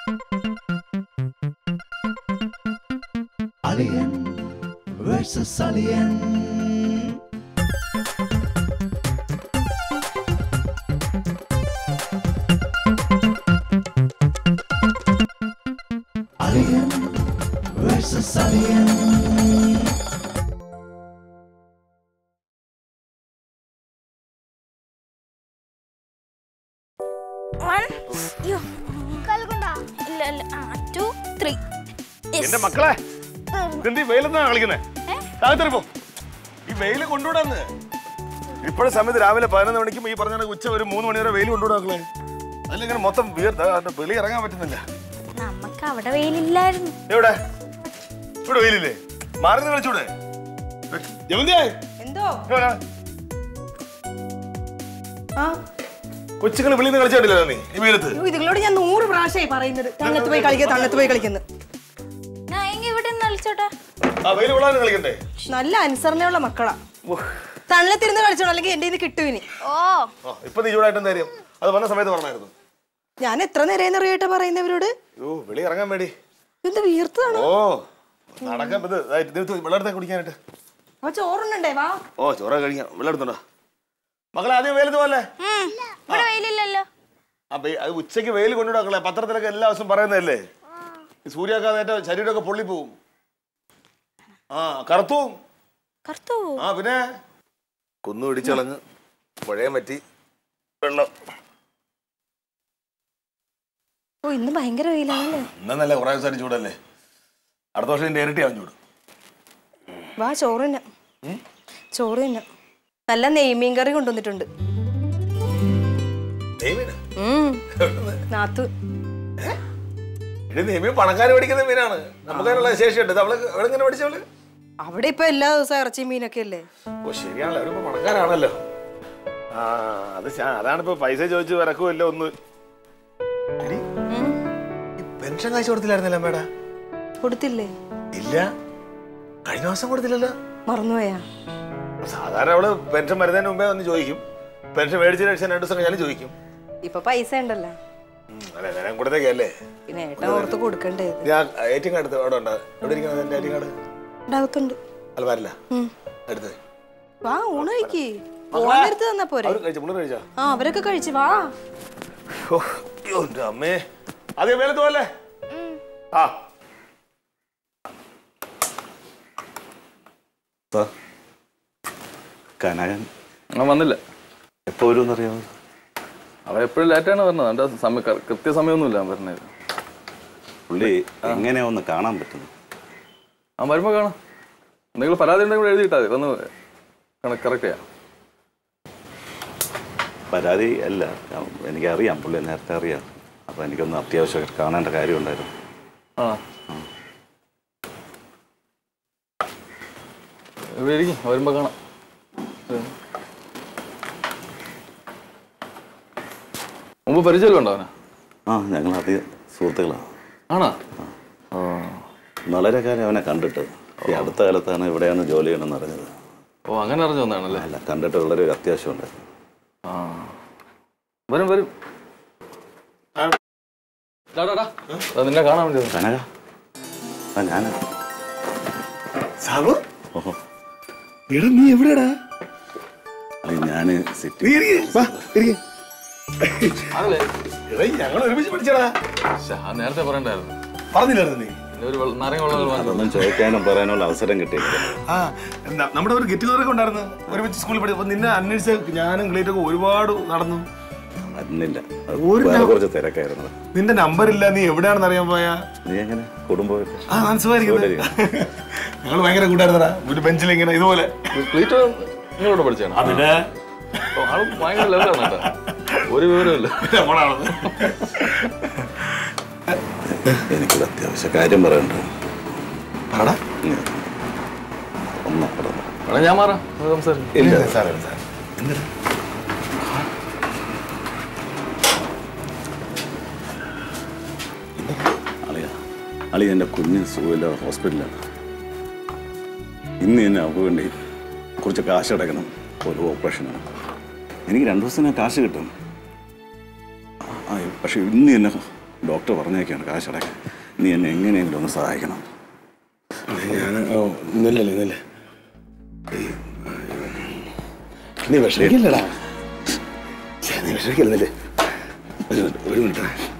Alien versus Alien. Alien versus Alien. One യ്യോ. ഇല്ല ഇല്ല ആ ടു ത്രീ എന്റെ മക്കളെ ഇതെന്ത് ഈ വെയിലെന്നാ കളിക്കുന്നേ താഴത്തെറിപ്പോ ഈ വെയില് കൊണ്ടുവിടാന്ന് ഇപ്പോഴത്തെ സമയത്ത് രാവിലെ പതിനൊന്ന് മണിക്കും ഈ പറഞ്ഞ കണക്ക് ഉച്ച ഒരു മൂന്ന് മണി വരെ വെയിൽ കൊണ്ടുവിടാ മക്കളെ അതിലിങ്ങനെ മൊത്തം വീർത്ത വെളി ഇറങ്ങാൻ പറ്റുന്നില്ല നമുക്ക് അവിടെ വെയിലില്ലായിരുന്നു എവിടെ ഇവിടെ വെയിലില്ലേ മാറി നിന്ന് കളിച്ചൂടെ ജമന്തിയേ എന്തോ എവിടെ? ആ കൊച്ചുങ്ങൾ വെളിയിൽ നിന്ന് കളിച്ചിട്ടില്ല നീ ഈ വെയിലത്ത് അയ്യോ, ഇതുങ്ങളോട് ഞാൻ നൂറ് പ്രാവശ്യമായി പറയുന്നത് തണുത്ത് പോയി കളിക്കുക തണുത്ത് പോയി കളിക്കുന്നു ഞാൻ എങ്കിൽ ഇവിടെ നിന്ന് കളിച്ചോട്ടെ ആ വെയിൽ കൊള്ളാനും കളിക്കണ്ടേ നല്ല അനുസരണയുള്ള മക്കളാ തണലത്തിരുന്ന് കളിച്ചോണം അല്ലെങ്കിൽ എന്റെ ഇത് കിട്ടും ഇനി ഓ ആ ഇപ്പൊ നീ ചൂടായിട്ട് എന്തായാലും അത് വന്ന സമയത്ത് പറഞ്ഞായിരുന്നു ഞാൻ എത്ര നേരം അറിയട്ടെ പറയുന്നവരോട് അയ്യോ വെളി ഇറങ്ങാൻ വേണ്ടി ഇത് വീർത്തതാണ് ഓ നടക്കാൻ ഇത് ദാ ഇത് ഇത് വെള്ളം എടുത്താ കുടിക്കാനായിട്ട് അപ്പൊ ചോറുണ്ടേ വാ ഓ ചോറ കഴിക്കാം വെള്ളം എടുത്തോണ്ടോ മക്കളെ ആദ്യം വെയിലത്ത് പോലെ ഉം, ഇവിടെ വെയിലില്ലല്ലോ ആ വെയി- അത് ഉച്ചയ്ക്ക് വെയിൽ കൊണ്ടുവിടാ മക്കളെ പത്രത്തിലൊക്കെ എല്ലാ ദിവസവും പറയുന്നതല്ലേ ഈ സൂര്യാഘാതേറ്റ ശരീരമൊക്കെ പൊള്ളിപ്പോവും ആ കറുത്തും കറുത്തു ആ പിന്നെ കുന്നു ഇടിച്ചളഞ്ഞ് പുഴയും പറ്റി വെള്ളം ഓ ഇന്ന് ഭയങ്കര വെയിലാണല്ലേ ഇന്നല്ല കുറേ ദിവസം ചൂടല്ലേ അടുത്ത വർഷം ഇതിന്റെ ഇരട്ടിയാവും ചൂട് വാ ചോറ് തന്നെ ചോറ് തന്നെ നല്ല നെയ്മീൻ കറി കൊണ്ടുവന്നിട്ടുണ്ട് നെയ്മീനാ? ഉം. നാത്തു ഇത് നെയ്മീൻ പണക്കാർ പഠിക്കുന്ന മീനാണ് നമുക്ക് അതിനുള്ള ശേഷിയുണ്ട് ഇത് അവള് എവിടെ ഇങ്ങനെ പഠിച്ചവള് അവിടെ ഇപ്പൊ എല്ലാ ദിവസവും ഇറച്ചി മീനൊക്കെ അല്ലേ ഓ ശരിയാണല്ലോ അവരിപ്പോ പണക്കാരാണല്ലോ ആ അത് ശ- അതാണ് ഇപ്പൊ പൈസ ചോദിച്ച് വിറക്കുമല്ല ഒന്ന് എടി, ഈ പെൻഷൻ കാശ് കൊടുത്തില്ലായിരുന്നല്ലോ അമ്മേടാ കൊടുത്തില്ലേ ഇല്ല കഴിഞ്ഞ മാസം കൊടുത്തില്ലല്ലോ മറന്നുപോയാ സാധാരണ അവള് പെൻഷൻ വരുന്നതിന് മുമ്പേ ഒന്ന് ചോദിക്കും പെൻഷൻ മേടിച്ചതിന് ശേഷം രണ്ടു ദിവസം കഴിഞ്ഞാലും ചോദിക്കും ഇപ്പൊ പൈസ ഉണ്ടല്ലോ ഉം, അല്ല നേരം കൊടുത്തേക്കല്ലേ പിന്നെ ഏട്ടൻ ഓർത്ത് കൊടുക്കണ്ടേ ഇത് ഞാൻ എ ടി എം കാർഡ് എടുത്ത് അവിടെ ഉണ്ട് എവിടെ ഇരിക്കുന്നത് എന്റെ എ ടി എം കാർഡ് ഉണ്ടാകത്തുണ്ട് അല്ല വരില്ല എടുത്ത് വാ ഊണ് കഴിക്ക് ഓണെടുത്ത് തന്നാ പോരെ അവർ കഴിച്ചു മുള്ളു കഴിച്ചോ ആ അവരൊക്കെ കഴിച്ചു വാ ഓ, അയ്യോ, എൻ്റെ അമ്മേ അതെ മേലത്ത് പോലെ ആ സാർ കനകൻ അവൻ വന്നില്ല എപ്പോൾ വരുമെന്ന് അറിയാമോ അവൻ എപ്പോഴും ലേറ്റാണ് വരുന്നത് അവൻ്റെ സമയം കറ- കൃത്യസമയമൊന്നുമില്ല അവൻ വരുന്നത് പുള്ളി എങ്ങനെയാ ഒന്ന് കാണാൻ പറ്റുന്നു അവൻ വരുമ്പോൾ കാണാം എന്തെങ്കിലും പരാതി ഉണ്ടെങ്കിൽ ഇവിടെ എഴുതിയിട്ടാൽ മതി വന്ന് കണക്ക് കറക്റ്റ് ചെയ്യാം പരാതി അല്ല ഞാൻ- എനിക്കറിയാം പുള്ളി നേരത്തെ അറിയാം അപ്പോൾ എനിക്കൊന്ന് അത്യാവശ്യം കാണേണ്ട കാര്യമുണ്ടായിരുന്നു ആ ഇവിടെ ഇരിക്കും വരുമ്പോൾ കാണാം ഉം. മുമ്പ് പരിചയമല്ലോ ഉണ്ടോ അവനെ ആ ഞങ്ങൾ അധികം സുഹൃത്തുക്കളാണ് ആണോ ഓ വളരെ കാലം അവനെ കണ്ടിട്ട് ഈ അടുത്ത കാലത്താണ് ഇവിടെയാണ് ജോലി ചെയ്യണമെന്ന് അറിഞ്ഞത് ഓ അങ്ങനെ അറിഞ്ഞു വന്നാണല്ലേ അല്ല കണ്ടിട്ട് വളരെ ഒരു അത്യാവശ്യം ഉണ്ടായിരുന്നു ആ വരും വരും ഡാ, ഡാ, ഡാ. ദാ നിന്നെ കാണാൻ വേണ്ടി വന്നു. കനക ആ ഞാൻ സാബു ഓഹോ എടാ നീ എവിടെടാ അത് ഞാൻ സിറ്റി നീ ഇരിക്ക്. വാ, ഇരിക്ക്. ആണല്ലേ എടാ ഞങ്ങൾ ഒരുമിച്ച് പഠിച്ചടാ ശ്ശെ, ആ നേരത്തെ പറയണ്ടായിരുന്നു പറഞ്ഞില്ലായിരുന്നു നീ പിന്നെ ഒരു വെള്ള- നാരങ്ങ വെള്ളം വാങ്ങിച്ചു അതൊന്നും ചോദിക്കാനും പറയാനുള്ള അവസരം കിട്ടിയില്ല ആ എന്താ നമ്മുടെ ഒരു ഗെറ്റ് ടുഗദർ ഒക്കെ ഉണ്ടായിരുന്നു ഒരുമിച്ച് സ്കൂളിൽ പഠിച്ചു അപ്പൊ നിന്നെ അന്വേഷിച്ച് ഞാനും ഗ്ലേറ്റൊക്കെ ഒരുപാട് നടന്നു വരുന്നില്ല അത് ഒരു വേറെ ന- കുറച്ച് തിരക്കായിരുന്നു നിന്റെ നമ്പർ ഇല്ല നീ എവിടെയാണെന്ന് അറിയാൻ പോയാ നീ എങ്ങനെ കുടുംബമൊക്കെ ആ മനസ്സിലായിരിക്കുന്നത് ഞങ്ങൾ ഭയങ്കര കൂട്ടായിരുന്നടാ ഒരു ബെഞ്ചിൽ ഇങ്ങനെ ഇതുപോലെ ക്ലീറ്റോ നിങ്ങളോട് പഠിച്ചാണ് അതിന് ആള് ഭയങ്കര ലെവലാണ് കേട്ടോ ഒരു വിവരമില്ല നമ്മളാണെന്ന് എനിക്കൊരു അത്യാവശ്യ കാര്യം പറയണ്ട പറടാ ഒന്നും പറഞ്ഞു വേണേ ഞാൻ മാറാം നമുക്ക് സംസാരിക്കാം ഇല്ല സാറേ സാർ അളിയ അളിയ എൻ്റെ കുഞ്ഞിന് സുഖമില്ല ഹോസ്പിറ്റലിലാണ് ഇന്ന് തന്നെ അവൾക്ക് വേണ്ടി കുറച്ച് കാശ് അടയ്ക്കണം ഒരു ഓപ്പറേഷനാണ് എനിക്ക് രണ്ട് ദിവസത്തിന് കാശ് കിട്ടും ആ പക്ഷെ ഇന്ന് തന്നെ ഡോക്ടർ പറഞ്ഞേക്കാണ് കാശടക്കാൻ നീ എന്നെ എങ്ങനെയെങ്കിലും ഒന്ന് സഹായിക്കണം ഞാൻ ഓ ഇന്നല്ലേ ഇന്നല്ലേ നീ വിഷമിക്കില്ലടാ ഛെ, നീ വിഷമിക്കില്ലെന്നല്ലേ ഒരു മിനിറ്റ് ഒരു മിനിറ്റ്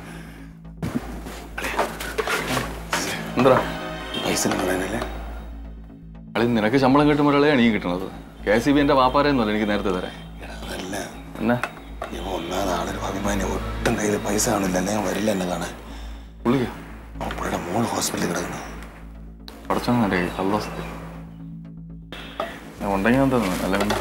എന്താ പൈസ കളയാനല്ലേ അളി നിനക്ക് ശമ്പളം കിട്ടുമ്പോഴല്ലേ എനിക്ക് കിട്ടണത് കെ സി ബി എൻ്റെ വാപ്പാരെയൊന്നുമല്ല എനിക്ക് നേരത്തെ തരാം അതല്ല എന്നാ ഇവ ഒന്നാമത് ആളൊരു അഭിമാനം ഒട്ടും കയ്യിൽ പൈസ കാണില്ല അല്ലെങ്കിൽ വരില്ല എന്നെ കാണാൻ പുള്ളിക്ക് പുള്ളിയുടെ മോള് ഹോസ്പിറ്റലിൽ കിടക്കുന്നു പഠിച്ചോന്ന് എൻ്റെ കൈ അല്ലോ ഉണ്ടെങ്കിൽ ഞാൻ തന്നു അല്ല പിന്നെ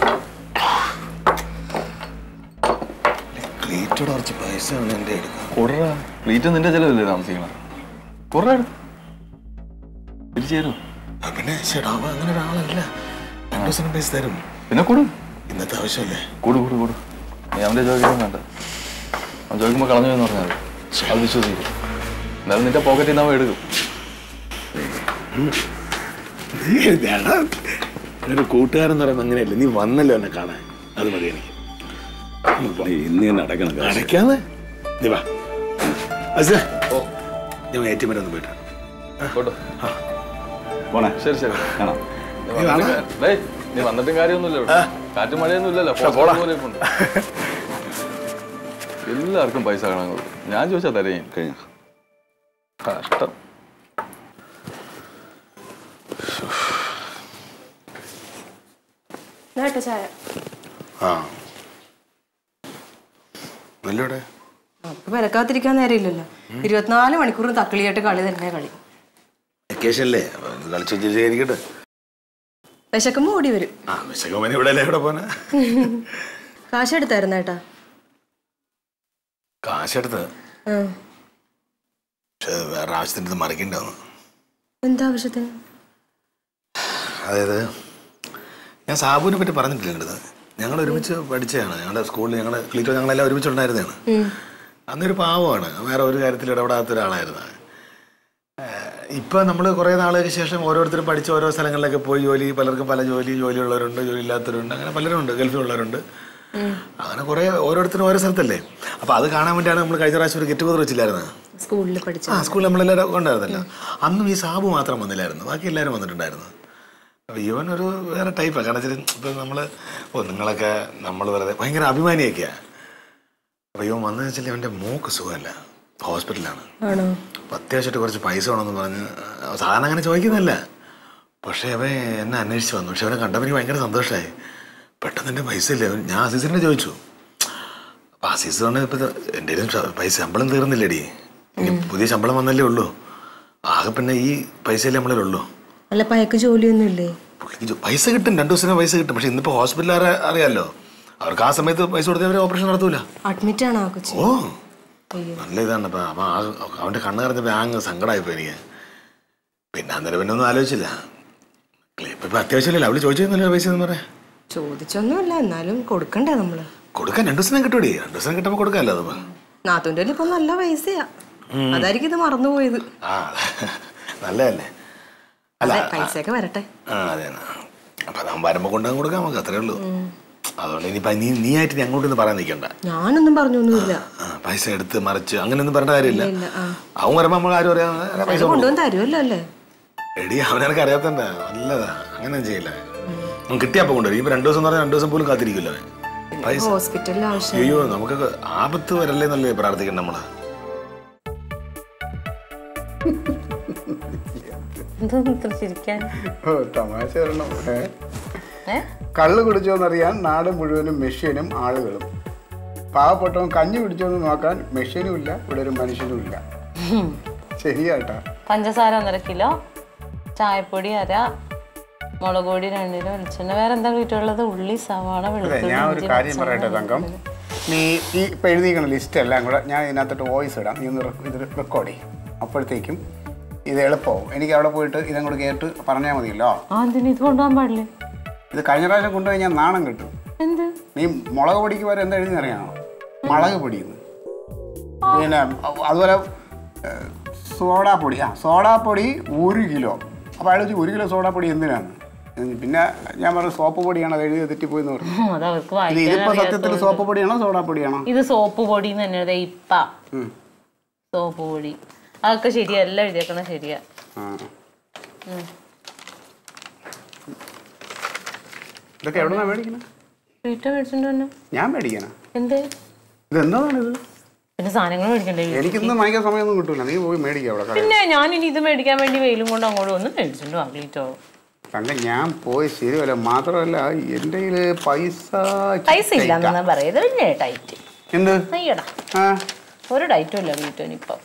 ക്ലീറ്റോട് കുറച്ച് പൈസ ആണ് എൻ്റെ എടുക്കാം കുറ പ്ലീറ്റ് നിന്റെ ചിലവല്ലേ താമസിക്കണം കുറേ തിരിച്ചു തരും ആ, പിന്നെ ചേട്ടാ അവൻ അങ്ങനെ ഒരാളല്ല രണ്ടു ദിവസം പൈസ തരും പിന്നെ കൊടു ഇന്നത്തെ ആവശ്യമല്ലേ കൂടു കൂടു കൂടു നീ അവൻ്റെ ചോദിക്കാൻ വേണ്ട അവൻ ചോദിക്കുമ്പോൾ കളഞ്ഞു എന്ന് പറഞ്ഞാൽ മതി അത് വിശ്വസിക്കും എന്നാലും നിന്റെ പോക്കറ്റിൽ നിന്ന് അവൻ എടുക്കും ഒരു കൂട്ടുകാരൻ എന്ന് പറയുമ്പോൾ അങ്ങനെയല്ല നീ വന്നല്ലോ എന്നെ കാണാൻ അത് മതി എനിക്ക് നീ ഇന്ന് തന്നെ അടയ്ക്കണം കാശ് അടയ്ക്കാന്ന് നീ വാ അസ ഞാൻ ഏറ്റവും വരെ ഒന്ന് പോയിട്ട് കേട്ടോ പോണേ ശരി ശരി കാണാം നീ വന്നിട്ട് കാ- ഡേയ്, നീ വന്നിട്ടും കാര്യമൊന്നുമില്ല ഇവിടെ കാറ്റും മഴയൊന്നും ഇല്ലല്ലോ പോസ്റ്റ് പോലെ ഇരിപ്പുണ്ട്. എല്ലാവർക്കും പൈസ കാണാൻ ഞാൻ ചോദിച്ചാ തരേ കഴിഞ്ഞു കഷ്ടം കേട്ടോ ചായ ആ നല്ലോടെ അപ്പൊ വിലക്കാത്തിരിക്കാൻ നേരമില്ലല്ലോ ഇരുപത്തിനാല് മണിക്കൂർ തക്കിളിയായിട്ട് കളി തന്നെ കളി വെക്കേഷനല്ലേ കളിച്ചു വെച്ചിരിക്കട്ടെ വിശക്കുമ്പോ ഓടി വരും ആ വിശകോമന ഇവിടെ അല്ലേ ഇവിടെ പോനെ കാശ് എടുത്തായിരുന്നു ഏട്ടാ കാശെടുത്ത് ആ. പക്ഷെ വേറെ ആവശ്യത്തിൻ്റെ ഇത് മറിക്കണ്ടാന്ന് എന്താ ആവശ്യത്തിന് അതായത് ഞാൻ സാബുവിനെ പറ്റി പറഞ്ഞിട്ടില്ല എൻ്റെ ഞങ്ങൾ ഒരുമിച്ച് പഠിച്ചതാണ് ഞങ്ങളുടെ സ്കൂളിൽ ഞങ്ങളുടെ ക്ലീറ്റോ ഞങ്ങളെല്ലാം ഒരുമിച്ചുണ്ടായിരുന്നതാണ് അന്നൊരു പാവമാണ് വേറെ ഒരു കാര്യത്തിൽ ഇടപെടാത്ത ഒരാളായിരുന്നു ഇപ്പം നമ്മൾ കുറേ നാളുകൾക്ക് ശേഷം ഓരോരുത്തരും പഠിച്ച് ഓരോ സ്ഥലങ്ങളിലൊക്കെ പോയി ജോലി പലർക്കും പല ജോലി ജോലിയുള്ളവരുണ്ട് ജോലി ഇല്ലാത്തവരുണ്ട് അങ്ങനെ പലരും ഉണ്ട് ഗൾഫിലുള്ളവരുണ്ട് അങ്ങനെ കുറേ ഓരോരുത്തരും ഓരോ സ്ഥലത്തല്ലേ അപ്പോൾ അത് കാണാൻ വേണ്ടിയാണ് നമ്മൾ കഴിഞ്ഞ പ്രാവശ്യം ഒരു ഗെറ്റ് ടുഗദർ വെച്ചില്ലായിരുന്നു സ്കൂളിൽ പഠിച്ച ആ സ്കൂളിൽ നമ്മളെല്ലാവരും ഉണ്ടായിരുന്നല്ലോ അന്നും ഈ സാബു മാത്രം വന്നില്ലായിരുന്നു ബാക്കി എല്ലാവരും വന്നിട്ടുണ്ടായിരുന്നു അപ്പോൾ ഇവൻ ഒരു വേറെ ടൈപ്പാണ് കാരണം വെച്ചാൽ ഇപ്പം നമ്മൾ ഓ നിങ്ങളൊക്കെ നമ്മൾ വെറുതെ ഭയങ്കര അഭിമാനിയൊക്കെയാണ് അപ്പോൾ ഇവൻ വന്നതെന്ന് വെച്ചാൽ ഇവൻ്റെ മോക്ക് സുഖമല്ല ഹോസ്പിറ്റലാണ് ആണോ അപ്പോൾ അത്യാവശ്യമായിട്ട് കുറച്ച് പൈസ വേണമെന്ന് പറഞ്ഞ് ആ, സാധാരണ അങ്ങനെ ചോദിക്കുന്നതല്ല പക്ഷേ അവൻ എന്നെ അന്വേഷിച്ച് വന്നു പക്ഷെ അവനെ കണ്ടപ്പോൾ എനിക്ക് ഭയങ്കര സന്തോഷമായി പെട്ടെന്ന് എൻ്റെ പൈസ ഇല്ല അവൻ- ഞാൻ അസീസിനെ ചോദിച്ചു അപ്പോൾ അസീസ് പറഞ്ഞ ഇപ്പം എൻ്റെ കയ്യിലും ശ- പൈസ ശമ്പളം തീർന്നില്ലേടി ഇനി പുതിയ ശമ്പളം വന്നല്ലേ ഉള്ളൂ ആകെ പിന്നെ ഈ പൈസയല്ലേ നമ്മളിൽ ഉള്ളൂ അല്ല പയക്ക് ജോലിയൊന്നും ഇല്ലേ പുള്ളിക്ക് ജോ- പൈസ കിട്ടും രണ്ടു ദിവസത്തിന് പൈസ കിട്ടും പക്ഷെ ഇന്നിപ്പോൾ ഹോസ്പിറ്റലിൽ അറിയാമല്ലോ അവർക്ക് ആ സമയത്ത് പൈസ കൊടുത്താൽ അവർ ഓപ്പറേഷൻ നടത്തൂല അഡ്മിറ്റ് ആണോ ആ കൊച്ചു ഓ നല്ല ഇതാണ് അപ്പം അവൻ ആ- അവൻ്റെ കണ്ണ് കറിഞ്ഞപ്പോൾ ആങ്ങ് സങ്കടമായിപ്പോ എനിക്ക് പിന്നെ അന്നേരം പിന്നെ ഒന്നും ആലോചിച്ചില്ല ഇപ്പം ഇപ്പം അത്യാവശ്യമില്ലല്ലോ അവള് ചോദിച്ചൊന്നുമില്ല പൈസ എന്ന് പറയാം ചോദിച്ചൊന്നുമില്ല എന്നാലും കൊടുക്കണ്ടേ നമ്മള് കൊടുക്കാൻ രണ്ടു ദിവസം കിട്ടൂടി രണ്ടു ദിവസം കിട്ടുമ്പോൾ കൊടുക്കാമല്ലോ അത് നാത്തൂൻ്റെ കയ്യിൽ ഇപ്പൊ നല്ല പൈസയാ അതായിരിക്കും ഇത് മറന്നുപോയത് ആ നല്ലതല്ലേ അല്ല അതെ പൈസയൊക്കെ വരട്ടെ ആ അതെ അപ്പം അത് വരുമ്പോൾ കൊണ്ടുപോകാൻ കൊടുക്കാം നമുക്ക് അത്രേ ഉള്ളൂ അതുകൊണ്ട് ഇനിയിപ്പം നീ നീ ആയിട്ട് നീ അങ്ങോട്ടൊന്നും പറയാൻ നിൽക്കണ്ട ഞാനൊന്നും പറഞ്ഞൊന്നുമില്ല ആ, പൈസ എടുത്ത് മറിച്ച് അങ്ങനെയൊന്നും പറയേണ്ട കാര്യമില്ല ഇല്ല ആ അവൻ വരുമ്പോൾ നമ്മൾ ആരും അറിയാൻ പൈസ കൊടുക്കും. കൊണ്ടുവന്ന് തരുമല്ലോ അല്ലേ എടി അവനെനിക്ക് അറിയാത്തണ്ട നല്ലതാ അങ്ങനെ ചെയ്യില്ല അവൻ കിട്ടിയപ്പോൾ കൊണ്ടുവരും ഇപ്പൊ രണ്ടു ദിവസം എന്ന് പറഞ്ഞാൽ രണ്ടു ദിവസം പോലും കാത്തിരിക്കില്ല അവൻ പൈസ ഹോസ്പിറ്റലിൽ ആവശ്യം അയ്യോ നമുക്കൊക്കെ ആപത്ത് വരല്ലേ എന്നല്ലേ പ്രാർത്ഥിക്കണ്ട നമ്മള് ചിരിക്കാൻ ഓ തമാശ വരണം ഏ? കള്ള് കുടിച്ചോന്നറിയാൻ നാട് മുഴുവനും മെഷീനും ആളുകളും പാവപ്പെട്ടവൻ കഞ്ഞി കുടിച്ചോന്ന് നോക്കാൻ മെഷീനും ഇല്ല ഇവിടെ ഒരു മനുഷ്യനും ഇല്ല ശരിയാട്ടാ പഞ്ചസാര ഒന്നര കിലോ ചായപ്പൊടി അര മുളക് പൊടി രണ്ട് കിലോ വെളിച്ചെണ്ണ വേറെ എന്താ വീട്ടിലുള്ളത് ഉള്ളി സവാള അതെ വെളുത്തുള്ളി ഞാൻ ഒരു ഇഞ്ചി, കാര്യം പച്ചമുളക്, പറയട്ടെ തങ്കം നീ ഈ ഇപ്പം എഴുതിയിരിക്കുന്ന ലിസ്റ്റ് എല്ലാം കൂടെ ഞാൻ ഇതിനകത്തോട്ട് വോയിസ് ഇടാം നീ ഒന്ന് റെക്ക്- ഇത് റെക്കോർഡ് ചെയ്യും അപ്പോഴത്തേക്കും ഇത് എളുപ്പമാവും എനിക്ക് അവിടെ പോയിട്ട് ഇതും കൂടെ കേട്ട് പറഞ്ഞാൽ മതിയല്ലോ ആ എന്തിനു ഇത് കൊണ്ടുപോകാൻ പാടില്ലേ ഇത് കഴിഞ്ഞ പ്രാവശ്യം കൊണ്ടുപോയി ഞാൻ നാണം കിട്ടും എന്ത് നീ മുളക് പൊടിക്ക് വരെ എന്താ എഴുതി അറിയാമോ മുളക് പൊടിയെന്ന് പിന്നെ അ- അതുപോലെ ഏഹ്, സോഡാപ്പൊടി ആ സോഡാപ്പൊടി ഒരു കിലോ അപ്പോൾ അയാൾ ചോദിച്ചു ഒരു കിലോ സോഡാപ്പൊടി എന്തിനാണ് ഉം, പിന്നെ ഞാൻ പറഞ്ഞു സോപ്പ് പൊടിയാണ് അത് എഴുതി തെറ്റിപ്പോയെന്ന് പറഞ്ഞു ഉം, അത് അവർക്ക് ഇത് വായിക്കാൻ ഇതിപ്പോൾ സത്യത്തിൽ അറിയാത്തത് സോപ്പ് പൊടിയാണോ സോഡാപ്പൊടിയാണോ ഇത് സോപ്പ് പൊടി എന്ന് തന്നെ ഇപ്പ ഉം. സോപ്പ് പൊടി അതൊക്കെ ശരിയാ എല്ലാം എഴുതിയേക്കണ ശരിയാ ആ ഇതൊക്കെ എവിടെ നിന്നാണ് മേടിക്കുന്നത് വീട്ടിൽ മേടിച്ചിട്ട് തന്നെ ഞാൻ മേടിക്കാനാ എന്തേ ഇതെന്താണ് ഇത് പിന്നെ സാധനങ്ങൾ മേടിക്കണ്ടേ വീട്ടിൽ? എനിക്കൊന്നും വാങ്ങിക്കാൻ സമയമൊന്നും കിട്ടൂല നീ പോയി മേടിക്കുക അവിടെ കടയിൽ പിന്നെ ഞാൻ ഇനി ഇത് മേടിക്കാൻ വേണ്ടി വെയിലും കൊണ്ട് അങ്ങോട്ട് ഒന്ന് മേടിച്ചിട്ട് വാങ്ങിട്ടോ തങ്ക ഞാൻ പോയി ശരിയല്ല മാത്രമല്ല എൻ്റെ കയ്യിൽ പൈസ പൈസ ഇല്ലെന്നാ പറയുന്നത് പിന്നെ ടൈറ്റ് എന്ത് അയ്യടാ ആ ഒരു ടൈറ്റും ഇല്ല വീട്ടിനിപ്പം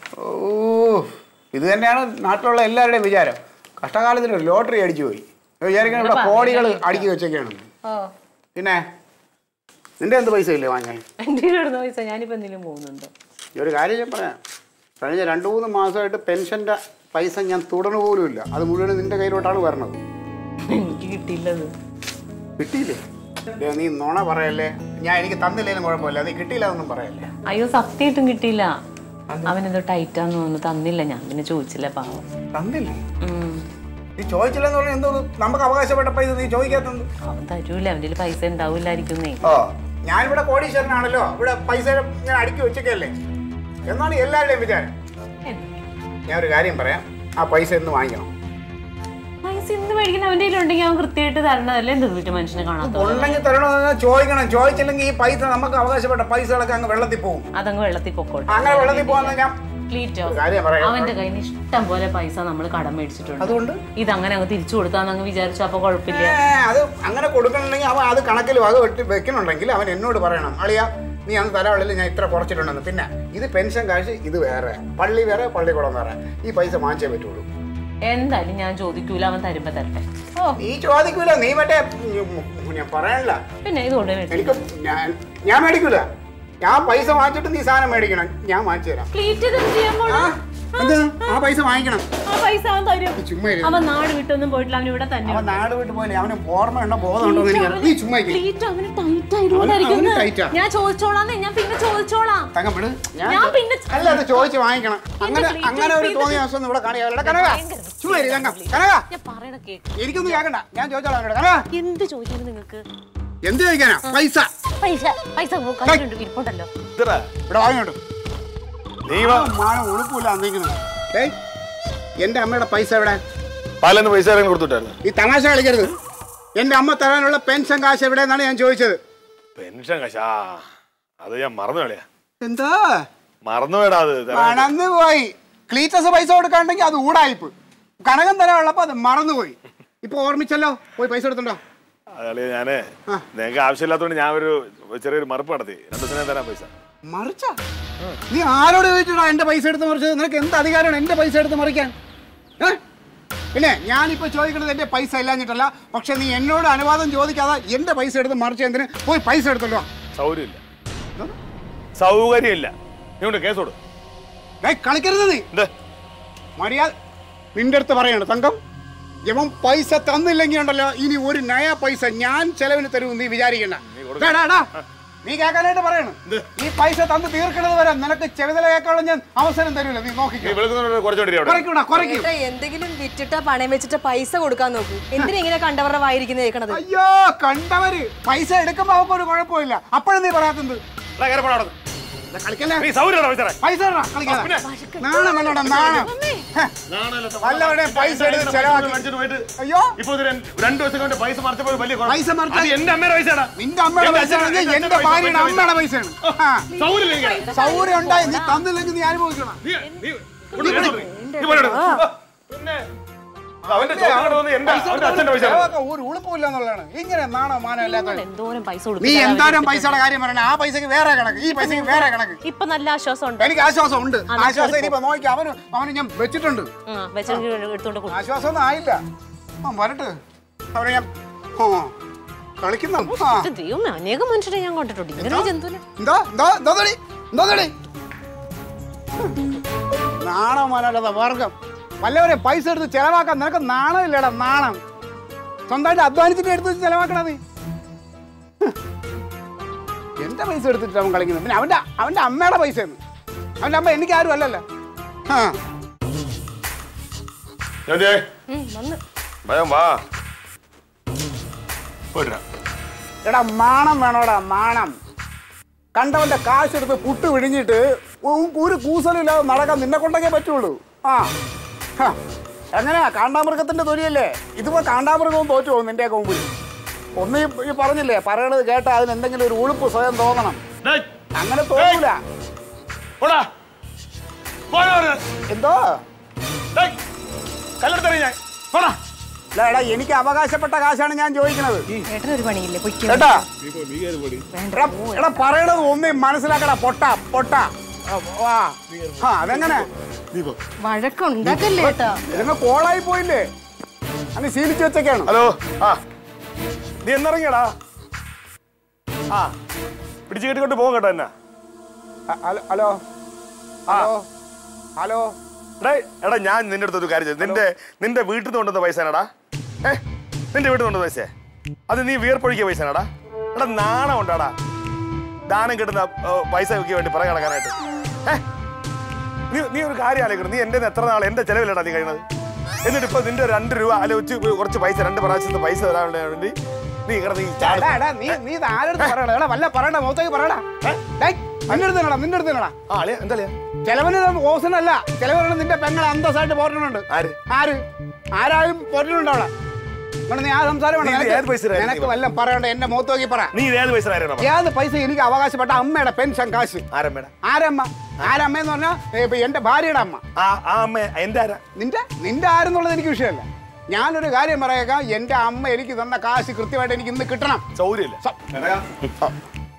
ഓ ഇത് തന്നെയാണ് നാട്ടിലുള്ള എല്ലാവരുടെയും വിചാരം കഷ്ടകാലത്തിന് ഒരു ലോട്ടറി അടിച്ചു പോയി വിചാരിക്കണം ഇവിടെ കോടികൾ അടുക്കി വെച്ചൊക്കെയാണ് ഓ പിന്നെ നിന്റെ എന്ത് പൈസ ഇല്ലേ വാങ്ങാൻ എൻ്റെ ഇടുന്ന പൈസ ഞാനിപ്പോ എന്തെങ്കിലും പോകുന്നുണ്ടോ ഈ ഒരു കാര്യം ഞാൻ പറയാം കഴിഞ്ഞ രണ്ട് മൂന്ന് മാസമായിട്ട് പെൻഷൻ്റെ പൈസ ഞാൻ തുടർന്നു പോലും ഇല്ല അത് മുഴുവൻ നിന്റെ കയ്യിലോട്ടാണ് വരണത് എനിക്ക് കിട്ടിയില്ലത് കിട്ടിയില്ലേ ദേ, നീ നുണ പറയല്ലേ ഞാൻ എനിക്ക് തന്നില്ലേലും കുഴപ്പമില്ല നീ കിട്ടിയില്ല എന്നൊന്നും പറയല്ലേ അയ്യോ സത്യമായിട്ടും കിട്ടിയില്ല അവനെന്തോ ടൈറ്റാന്ന് തോന്നുന്നു തന്നില്ല ഞാൻ പിന്നെ ചോദിച്ചില്ല പാവം തന്നില്ലേ ഉം. നീ ചോദിച്ചില്ലെന്ന് പറഞ്ഞാൽ എന്തോ നമുക്ക് അവകാശപ്പെട്ട പൈസ നീ ചോദിക്കാത്തത് അവൻ തരൂല അവൻ്റെ കയ്യില് പൈസ ഉണ്ടാവില്ലായിരിക്കുന്നേ ഓ ഞാനിവിടെ കോടീശ്വരനാണല്ലോ ഇവിടെ പൈസ ഞാൻ അടുക്കി വെച്ചൊക്കെയല്ലേ എന്നാണ് എല്ലാവരുടെയും വിചാരം ഞാൻ ഒരു കാര്യം പറയാം ആ പൈസ ഇന്ന് വാങ്ങിക്കണം പൈസ ഇന്ന് മേടിക്കുന്ന അവൻ്റെ കയ്യിലുണ്ടെങ്കിൽ അവൻ കൃത്യമായിട്ട് തരണതല്ലേ എന്ത് വീട്ടു മനുഷ്യനെ കാണാത്ത ഉണ്ടെങ്കിൽ തരണമെന്ന് ചോദിക്കണം ചോദിച്ചില്ലെങ്കിൽ ഈ പൈസ നമുക്ക് അവകാശപ്പെട്ട പൈസകളൊക്കെ അങ്ങ് വെള്ളത്തിൽ പോകും അതങ്ങ് വെള്ളത്തിൽ പൊക്കോട്ടെ അങ്ങനെ വെള്ളത്തിൽ പോകാൻ ഞാൻ ക്ലീറ്റോ ഒരു കാര്യം പറയാം അവന്റെ കയ്യിൽ നിന്ന് ഇഷ്ടം പോലെ പൈസ നമ്മൾ കടം മേടിച്ചിട്ടുണ്ട് അതുകൊണ്ട് ഇതങ്ങനെ അങ്ങ് തിരിച്ചു കൊടുത്താന്നങ്ങ് വിചാരിച്ചു അപ്പൊ കുഴപ്പമില്ല ഏ, അത് അങ്ങനെ കൊടുക്കണമെങ്കിൽ അവൻ അത് കണക്കിൽ വക വെട്ടി വെക്കണുണ്ടെങ്കിൽ അവൻ എന്നോട് പറയണം അളിയ നീ അന്ന് തരാളിൽ ഞാൻ ഇത്ര കുറച്ചിട്ടുണ്ടെന്ന് പിന്നെ ഇത് പെൻഷൻ കാശ് ഇത് വേറെ പള്ളി വേറെ പള്ളിക്കുളം വേറെ ഈ പൈസ വാങ്ങിച്ചേ പറ്റുള്ളൂ എന്തായാലും ഞാൻ ചോദിക്കൂല അവൻ തരുമ്പോ തരട്ടെ ഓ നീ ചോദിക്കൂല നീ മറ്റേ ഉം, ഞാൻ പറയണില്ല പിന്നെ ഇതുകൊണ്ട് എനിക്ക് ഞാൻ ഞാൻ മേടിക്കൂല ഞാൻ പൈസ വാങ്ങിച്ചിട്ട് നീ സാധനം മേടിക്കണം ഞാൻ വാങ്ങിച്ചു തരാം ക്ലീറ്റ് ഇത് എന്ത് ചെയ്യാൻ പോണു? ആ, എന്ത് ആ പൈസ വാങ്ങിക്കണം ആ പൈസ അവൻ തരും ചുമ്മാ ഇരി. അവൻ നാട് വിട്ടൊന്നും പോയിട്ടില്ല അവൻ ഇവിടെ തന്നെ അവൻ നാട് വിട്ട് പോലെ അവന് ഓർമ്മയുണ്ടോ ബോധമുണ്ടോ എന്ന് എനിക്ക് നീ ചുമ്മാ ഇരി. ക്ലീറ്റ് അവന് ടൈറ്റ് അവന് ആയതുകൊണ്ടായിരിക്കും tight ആ. ഞാൻ ചോദിച്ചോളാന്നേ ഞാൻ പിന്നെ ചോദിച്ചോളാം തങ്കം വിട് ഞാൻ പിന്നെ ചോ- അല്ല അത് ചോദിച്ച് വാങ്ങിക്കണം അങ്ങനെ please, അങ്ങനെ ഒരു please. തോന്നിയ ദിവസം ഇവിടെ കാണിയാ കനക ചുമ്മാ ഇരി തങ്കം കനക ഞാൻ പറയണ കേക്ക് എനിക്കൊന്നും കേൾക്കണ്ട ഞാൻ ചോദിച്ചോളാം അവനോട്. കനക എന്ത് ചോദിക്കുന്നു നിങ്ങൾക്ക് എന്ത് ചോദിക്കാനാ പൈസ പൈസ പൈസ കയ്യിലുണ്ട് ഇരിപ്പുണ്ടല്ലോ ഇതറാ ഇവിടെ വാങ്ങിയോട്ട് നീ വാ മാനം ഉളുപ്പില്ല അന്നിരിക്കുന്നത് ഏയ് എന്റെ അമ്മയുടെ പൈസ എവിടെ പാലെന്ന് പൈസ ആരെങ്കിലും കൊടുത്തുവിട്ടായിരുന്നു ഈ തമാശ കളിക്കരുത് എന്റെ അമ്മ തരാനുള്ള പെൻഷൻ കാശ് എവിടെയെന്നാണ് ഞാൻ ചോദിച്ചത് പെൻഷൻ കാശാ അത് ഞാൻ മറന്നു കളയാ എന്താ മറന്നു വേടാ അത് തരാൻ. മണന്ന് പോയി ക്ലീറ്റസ് പൈസ കൊടുക്കാണ്ടെങ്കിൽ അത് ഊടായിപ്പ് കനകം തരാനുള്ളപ്പോ അത് മറന്നുപോയി ഇപ്പൊ ഓർമ്മിച്ചല്ലോ പോയി പൈസ എടുത്തുണ്ടോ അതല്ലേ ഞാനേ നിങ്ങൾക്ക് ആവശ്യമില്ലാത്തതുകൊണ്ട് ഞാൻ ഒരു ചെറിയൊരു മറുപ്പ് നടത്തി രണ്ടു ദിവസം ഞാൻ തരാം പൈസ മറിച്ച നീ ആരോട് ചോദിച്ചിട്ടാ എന്റെ പൈസ എടുത്ത് മറിച്ചത് നിനക്ക് എന്ത് അധികാരമാണ് എന്റെ പൈസ എടുത്ത് മറിക്കാൻ ഏ? പിന്നെ ഞാനിപ്പോ ചോദിക്കുന്നത് എന്റെ പൈസ ഇല്ലാഞ്ഞിട്ടല്ല പക്ഷെ നീ എന്നോട് അനുവാദം ചോദിക്കാതെ എന്റെ പൈസ എടുത്ത് മറിച്ച എന്തിന് പോയി പൈസ എടുത്തല്ലോ സൗകര്യമില്ല സൗകര്യമില്ല നീ കൊണ്ട് കേസ് കൊടു ഏയ് കളിക്കരുത് നീ എന്ത് മര്യാദ നിന്റെ അടുത്ത് പറയാണ് തങ്കം ഇവൻ പൈസ തന്നില്ലെങ്കിൽ ഉണ്ടല്ലോ ഇനി ഒരു നയ പൈസ ഞാൻ ചെലവിന് തരും നീ വിചാരിക്കണ്ട ഡാ, ഡാ, ഡാ. നീ കേൾക്കാനായിട്ട് പറയണം ഈ പൈസ തന്ന് തീർക്കണത് വരെ നിനക്ക് ചെവിതല കേൾക്കാനുള്ള ഞാൻ അവസരം തരൂല നീ നീ നോക്കിക്കോ വെളുക്കുന്ന കുറച്ചുകൊണ്ടിരി അവിടെ കുറയ്ക്കൂടാ കുറയ്ക്കൂ ഏട്ടാ, എന്തെങ്കിലും വിറ്റിട്ടാ പണയം വെച്ചിട്ട് പൈസ കൊടുക്കാൻ നോക്കൂ എന്തിനാ ഇങ്ങനെ കണ്ടവരുടെ വായിരിക്കുന്ന കേൾക്കണത് അയ്യോ കണ്ടവര് പൈസ എടുക്കുമ്പോ അവർക്ക് ഒരു കുഴപ്പമില്ല അപ്പോഴും നീ പറയാത്തത് എടാ, കേറി പോടാ അവിടുന്ന്. ഇല്ല, കളിക്കല്ലേ നീ സൗകര്യം പൈസ തരാൻ. പൈസ ഇടടാ, കളിക്കാതെ. നാണം വേണ്ടടാ നാണം ഹെ, വല്ലവരുടെയും പൈസ എടുത്ത് ചെലവാക്കി മേടിച്ചിട്ട് പോയിട്ട് അയ്യോ ഇപ്പൊ ഇത് രണ്ട് രണ്ടു ദിവസം കൊണ്ട് പൈസ മറിച്ചപ്പോൾ വലിയ കുഴപ്പം. പൈസ മറിച്ച- അത് എന്റെ അമ്മയുടെ പൈസയാടാ നിന്റെ അമ്മയുടെ പൈസ ആണെങ്കിൽ എന്റെ ഭാര്യയുടെ അമ്മയുടെ പൈസയാണ് ആ സൗകര്യം ഇല്ലെങ്കിൽ സൗകര്യം ഉണ്ടായി നീ തന്നില്ലെങ്കിൽ നീ അനുഭവിക്കണം നീ നീ കൊണ്ട് കേസ് കൊടുക്ക്. നീ പോയി എടുക്ക്. പിന്നെ അവന്റെ ചോദ്യം വന്ന് എന്റെ അവന്റെ അച്ഛന്റെ പൈസ ചെലവാക്കാൻ ഒരു ഉളുപ്പില്ല എന്നുള്ളതാണ് ഇങ്ങനെ നാണോ മാനോ ഇല്ലാത്ത എന്തോരം പൈസ നീ കൊടുത്തിട്ടാ എന്തായാലും പൈസയുടെ കാര്യം പറയണ ആ പൈസക്ക് വേറെ കണക്ക് ഈ പൈസക്ക് വേറെ കണക്ക് ഇപ്പൊ നല്ല ആശ്വാസം ഉണ്ട് എനിക്ക് ആശ്വാസം ഉണ്ട് ആശ്വാസം ഇനിയിപ്പോ നോക്കി അവന് അവന് ഞാൻ വെച്ചിട്ടുണ്ട് വെച്ചെങ്കിൽ എടുത്തോണ്ട് കൊടുക്കും ആശ്വാസം ഒന്നും ആയില്ല ആ വരട്ടെ അവനെ ഞാൻ ആ കളിക്കുന്ന ആ ദൈവം അനേകം മനുഷ്യരെ ഞാൻ കണ്ടിട്ടുണ്ട് ഇങ്ങനെ ഒരു ജന്തുവിനെ എന്താ എന്താ എന്താ തടി എന്താ തടി നാണം മാനല്ലാത്ത വർഗം വല്ലവരെ പൈസ എടുത്ത് ചെലവാക്കാൻ നിനക്ക് നാണമില്ലടാ നാണം സ്വന്തമായിട്ട് അധ്വാനിച്ചിട്ട് എടുത്ത് വെച്ച് ചെലവാക്കണ നീ ഹ്. എന്റെ പൈസ എടുത്തിട്ട് അവൻ കളിക്കുന്നത് പിന്നെ അവന്റെ അവന്റെ അമ്മയുടെ പൈസ അവന്റെ അമ്മ എനിക്ക് ആരും അല്ലല്ലോ ആ ജോജേ ഭയം വാ പോയിട്ടാ എടാ മാണം വേണോടാ മാണം കണ്ടവന്റെ കാശെടുത്ത് പുട്ട് വിഴുങ്ങിയിട്ട് ഒ- ഒരു കൂസലില്ലാതെ നടക്കാൻ നിന്നെ കൊണ്ടൊക്കെ പറ്റുള്ളൂ ആ ഹ. എങ്ങനെയാ കാണ്ടാമൃഗത്തിന്റെ തൊലിയല്ലേ ഇതിപ്പോ കാണ്ടാമൃഗവും തോറ്റു പോകും നിന്റെ മുമ്പിൽ ഒന്ന് ഈ- ഈ പറഞ്ഞില്ലേ പറയണത് കേട്ടാ അതിന് എന്തെങ്കിലും ഒരു ഉളുപ്പ് സ്വയം തോന്നണം ഡേയ്, അങ്ങനെ തോന്നൂല പോടാ. പോരാ അവര്. എന്തോ ഡേയ്, കല്ലെടുത്തെറിയും ഞാൻ. പോടാ. എടാ, എടാ എനിക്ക് അവകാശപ്പെട്ട കാശാണ് ഞാൻ ചോദിക്കുന്നത് ഏട്ടൻ ഒരു പണിയില്ലേ പൊയ്ക്കോ കേട്ടാ എടാ, എടാ പറയണത് ഒന്നേ മനസ്സിലാക്കടാ പൊട്ട പൊട്ട ആ, വാ. ആ അതെങ്ങനെ വഴക്കുണ്ടാക്കല്ലേ ഏട്ടാ ഇതങ്ങ് കോളായി പോയില്ലേ അങ്ങ് ശീലിച്ചു വെച്ചൊക്കെയാണ് ഹലോ ആ നീ എന്നിറങ്ങിയടാ ആ പിടിച്ചു കെട്ടിക്കൊണ്ട് പോകും കേട്ടോ എന്നാ ഹ- ഹലോ ഹലോ ഹലോ ഹലോ എടാ എടാ ഞാൻ നിന്റെ അടുത്ത് ഒരു കാര്യം ചെയ്തു നിന്റെ നിന്റെ വീട്ടിൽ നിന്ന് കൊണ്ടുവന്ന പൈസ എടാ ഏ നിന്റെ വീട്ടിൽ നിന്ന് കൊണ്ടുവന്ന പൈസ അത് നീ വിയർപ്പൊഴിക്കിയ പൈസ എടാ എടാ നാണം ഉണ്ടാടാ ദാനം കിട്ടുന്ന ഏ, പൈസയ്ക്ക് വേണ്ടി പുറകെ നടക്കാനായിട്ട് ഏ നീ നീ ഒരു കാര്യം ആലോചിക്കണം നീ എൻ്റെ എത്ര നാൾ എൻ്റെ ചെലവിലടാ നീ കഴിയുന്നത് എന്നിട്ട് ഇപ്പൊ നിന്റെ രണ്ട് രൂപ ആലോചിച്ച് കുറച്ച് പൈസ രണ്ട് പ്രാവശ്യത്തെ പൈസ തരാൻ വേണ്ടി നീ കിടന്ന് ഈ ചാടും. എടാ, എടാ, നീ നീ ഇത് ആരെടുത്ത് പറയണ എടാ വല്ല പറയണ്ട മുഖത്തേക്ക് പറയടാ ഡേയ്, നിന്റെ അടുത്ത് നിന്നടാ നിന്റെ അടുത്ത് നിന്നടാ ആ അളിയ എന്താ അളിയാ ചെലവന് ഓസനല്ല ചെലവന് നിന്റെ പെങ്ങളെ അന്തസ്സായിട്ട് പോറ്റുന്നുണ്ട് ആര്? ആര് ആരായും പോറ്റുന്നുണ്ട് അവിടെ ഇവിടെ നീ ആ സംസാരം വേണ്ട. നീ ഇത് നിനക്ക് ഏത് പൈസ തരാൻ നിനക്ക് നീ വല്ല പറയണ്ട എന്റെ മുഖത്ത് നോക്കി പറ നീ ഇത് ഏത് പൈസ ആരാണ് ഏത് പൈസ എനിക്ക് അവകാശപ്പെട്ട അമ്മയുടെ പെൻഷൻ കാശ് ആരമ്മേടാ ആരമ്മ ആരമ്മ എന്ന് പറഞ്ഞാൽ ഇപ്പൊ എന്റെ ഭാര്യയുടെ അമ്മ ആ ആ അമ്മ എന്റെ ആരാ നിന്റെ നിന്റെ ആരെന്നുള്ളത് എനിക്ക് വിഷയമല്ല ഞാനൊരു കാര്യം പറയേക്കാം എന്റെ അമ്മ എനിക്ക് തന്ന കാശ് കൃത്യമായിട്ട് എനിക്ക് ഇന്ന് കിട്ടണം സൗകര്യമില്ല സ-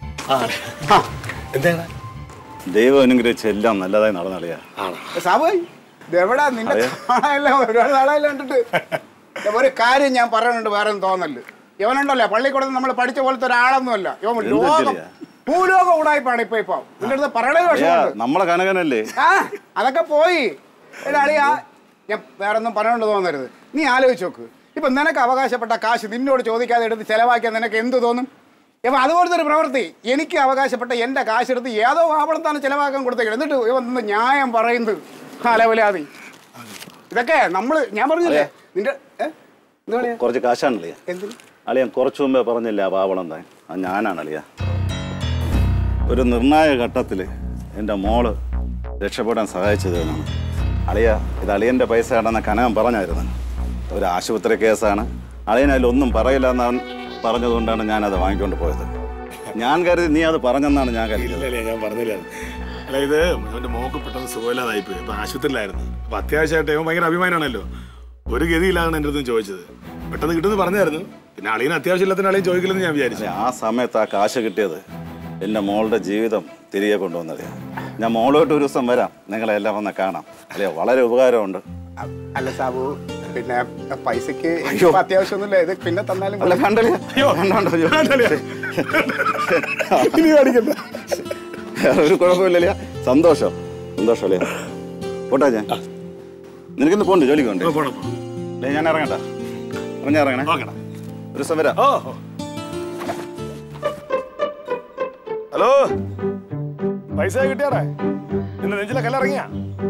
എന്താ ദൈവം അനുഗ്രഹിച്ച് എല്ലാം നല്ലതായി നടന്നളിയാ സാബുയ് ഇതെവിടാ നിന്റെ കാണാനല്ല ഒരുപാട് നാളായില്ല കണ്ടിട്ട് ഇപ്പൊ ഒരു കാര്യം ഞാൻ പറയുന്നുണ്ട് വേറെ ഒന്നും തോന്നല് ഇവനുണ്ടല്ലോ പള്ളിക്കൂടത്ത് നമ്മൾ പഠിച്ച പോലത്തെ ഒരാളൊന്നുമല്ല ഇവൻ എന്ത് ലോകം പറ്റില്ല? ഭൂലോക ഉടായ്പാണ് ഇപ്പൊ ഇപ്പൊ നിന്റെ അടുത്ത് പറയണത് അളിയാ വിഷയമുണ്ട് നമ്മളെ കനകനല്ലേ ആ അതൊക്കെ പോയി എടാ അളിയാ ഞാൻ വേറെ ഒന്നും പറയണ്ട തോന്നരുത് നീ ആലോചിച്ച് നോക്ക് ഇപ്പൊ നിനക്ക് അവകാശപ്പെട്ട കാശ് നിന്നോട് ചോദിക്കാതെ എടുത്ത് ചെലവാക്കിയാൽ നിനക്ക് എന്ത് തോന്നും ഇപ്പൊ അതുപോലത്തെ ഒരു പ്രവൃത്തി എനിക്ക് അവകാശപ്പെട്ട എന്റെ കാശ് എടുത്ത് ഏതോ ആവളത്താണ് ചെലവാക്കാൻ കൊടുത്തേക്കുന്നത് എന്നിട്ട് ഇവൻ നിന്ന് ന്യായം പറയുന്നത് അലവലാതി ഇതൊക്കെ നമ്മള് ഞാൻ പറഞ്ഞില്ലേ നിന്റെ ഏ? എന്താ പറയാ കുറച്ച് കാശാണല്ലേ എന്തിന് അളിയൻ കുറച്ചു മുമ്പേ പറഞ്ഞില്ല ആ പാവളം താൻ അത് ഞാനാണ് അളിയ ഒരു നിർണായക ഘട്ടത്തിൽ എൻ്റെ മോള് രക്ഷപ്പെടാൻ സഹായിച്ചത് എന്നാണ് അളിയ ഇത് അളിയൻ്റെ പൈസ ആണെന്ന് കനകം പറഞ്ഞായിരുന്നു ഒരു ആശുപത്രി കേസാണ് അളിയൻ അതിലൊന്നും പറയില്ല എന്നവൻ പറഞ്ഞതുകൊണ്ടാണ് ഞാനത് വാങ്ങിക്കൊണ്ട് പോയത് ഞാൻ കരുതി നീ അത് പറഞ്ഞെന്നാണ് ഞാൻ കരുതിയത് ഇല്ല ഞാൻ പറഞ്ഞില്ല അല്ല ഇത് അവന്റെ മോക്ക് പെട്ടെന്ന് സുഖമില്ലാതായി പോയി അപ്പൊ ആശുപത്രിയിലായിരുന്നു അപ്പൊ അത്യാവശ്യമായിട്ട് ഇവൻ ഭയങ്കര അഭിമാനമാണല്ലോ ഒരു ഗതിയിലാണ് എൻ്റെ അടുത്തും ചോദിച്ചത് പെട്ടെന്ന് കിട്ടുമെന്ന് പറഞ്ഞായിരുന്നു പിന്നെ അളിയന് അത്യാവശ്യമില്ലാത്ത അളിയൻ ചോദിക്കില്ലെന്ന് ഞാൻ വിചാരിച്ചു അതെ, ആ സമയത്ത് ആ കാശ് കിട്ടിയത് എൻ്റെ മോളുടെ ജീവിതം തിരികെ കൊണ്ടുവന്നത് ഞാൻ മോളോട്ട് ഒരു ദിവസം വരാം നിങ്ങളെ എല്ലാം വന്ന് കാണാം അല്ലേ വളരെ ഉപകാരമുണ്ട് അ- അല്ല സാബു പിന്നെ പൈസക്ക് അയ്യോ. ഇപ്പൊ അത്യാവശ്യമൊന്നുമില്ല ഇത് പിന്നെ തന്നാലും അല്ല കണ്ടല്ലേ അയ്യോ. കണ്ടോ വേണ്ടല്ലേ? ഇനി കാണിക്കണ്ട ഒരു കുഴപ്പമില്ലല്ലേ സന്തോഷം സന്തോഷം അല്ലേ പോട്ടെ ഞാൻ നിനക്കിന്ന് പോണ്ട് ജോലിക്ക് പോണ്ടേ ഓ, പോണം, പോണം. അല്ലേ ഞാൻ ഇറങ്ങട്ടാ ഇറങ്ങി ഇറങ്ങണേ നോക്കണം ഒരു ദിവസം വരാം ഓ ഓ. ഹലോ പൈസ കിട്ടിയാറേ നിന്റെ നെഞ്ചിലെ കല്ലിറങ്ങിയാ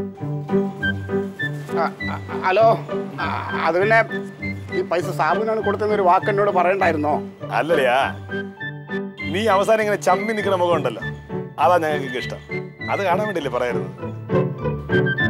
ആ, ആ, ഹലോ ആ, അത് പിന്നെ ഈ പൈസ സാബുവിനാണ് കൊടുത്തെന്ന് ഒരു വാക്ക് എന്നോട് പറയണ്ടായിരുന്നോ അല്ലല്ലയാ നീ അവസാനം ഇങ്ങനെ ചമ്മി നിൽക്കുന്ന മുഖം ഉണ്ടല്ലോ അതാ ഞങ്ങൾക്ക് ഇഷ്ടം അത് കാണാൻ വേണ്ടിയല്ലേ പറയായിരുന്നു